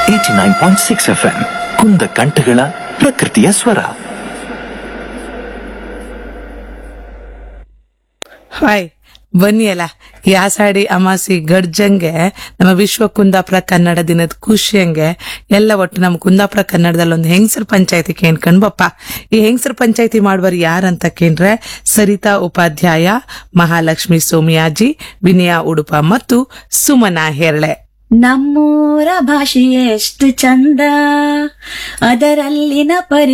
eighty nine point six F M ಕುಂದ ಕಂಠಗಳ ಪ್ರಕೃತಿಯ ಸ್ವರ ಹಾಯ್ ಬನ್ನಿ ಅಲ್ಲ ಯಾಸಾಡಿ ಅಮಾಸಿ ಗಡ್ಜಂಗೆ ನಮ್ಮ ವಿಶ್ವ ಕುಂದಾಪುರ ಕನ್ನಡ ದಿನದ ಖುಷಿಯಂಗೆ ಎಲ್ಲ ಒಟ್ಟು ನಮ್ಮ ಕುಂದಾಪುರ ಕನ್ನಡದಲ್ಲಿ ಒಂದು ಹೆಂಗಸರ ಪಂಚಾಯತಿ ಕೇಳ್ಕೊಂಡ್ ಬಪ್ಪ ಈ ಹೆಂಗಸರ ಪಂಚಾಯತಿ ಮಾಡುವರು ಯಾರಂತ ಕೇಂದ್ರೆ ಸರಿತಾ ಉಪಾಧ್ಯಾಯ ಮಹಾಲಕ್ಷ್ಮಿ ಸೋಮಿಯಾಜಿ ವಿನಯ ಉಡುಪ ಮತ್ತು ಸುಮನಾ ಹೆರ್ಳೆ ನಮ್ಮೂರ ಭಾಷೆ ಎಷ್ಟು ಚಂದ ಅದರಲ್ಲಿನ ಪರಿ